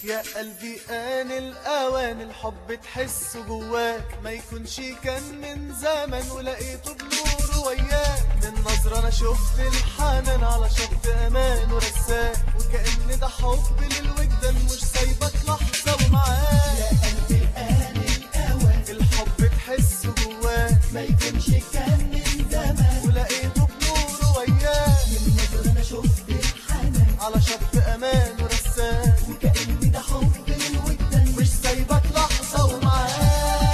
يا قلبي آن الأوان الحب تحسه جواك ما يكونش كان من زمن ولقيته بنور وياك من نظرة أنا شفت الحنان على شط أمان ورساك وكأن ده حب للوجدان مش سايبك لحظة ومعاك يا قلبي آن الأوان الحب تحسه جواك ما يكونش كان من زمان ولقيته بنور وياك من نظرة أنا شفت الحنان على شط أمان ورساك وكأن ده حب للوجدان مش سايبك لحظة ومعاك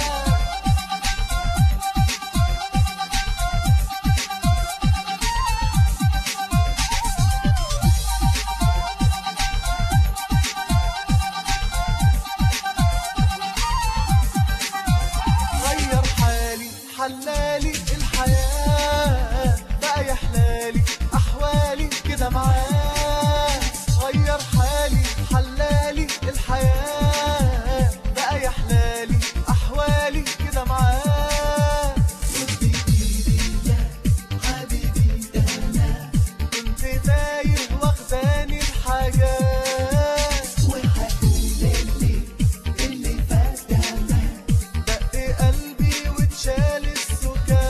غير حالي حلالي الحياة بقى يحلالي أحوالي كده معاه غير حالي حلالي الحياة بقى يحلالي أحوالي كده معاه خد إيدي يا حبيبي ده أنا كنت تايه واخداني الحاجات وهقول اللي اللي فات ده أنا دق قلبي واتشال السكات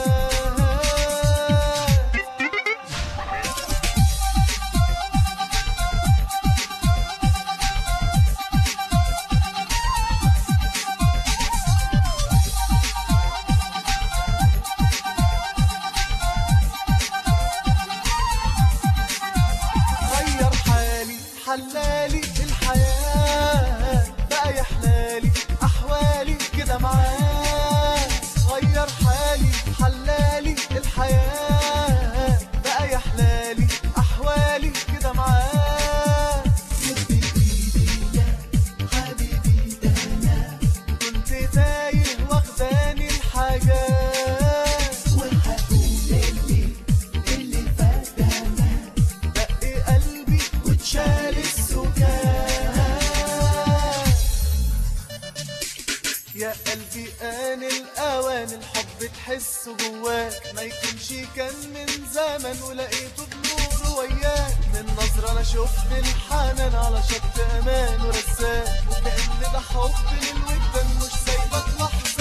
غير حالي حلالي الحياة بقى يحلالي أحوالي كده معاه غير حالي حلالي الحياة بقى يحلالي أحوالي كده معاه خد إيدي يا حبيبي ده أنا كنت تايه واخداني الحاجات وهقول اللي اللي فات ده أنا دق قلبي واتشال السكات يا قلبي آن الأوان الحب تحسه جواك ما يكونش كان من زمن ولقيته بنور وياك من نظرة أنا شفت الحنان على شط أمان ورساك وكأن ده حب للوجدان مش سايبك لحظة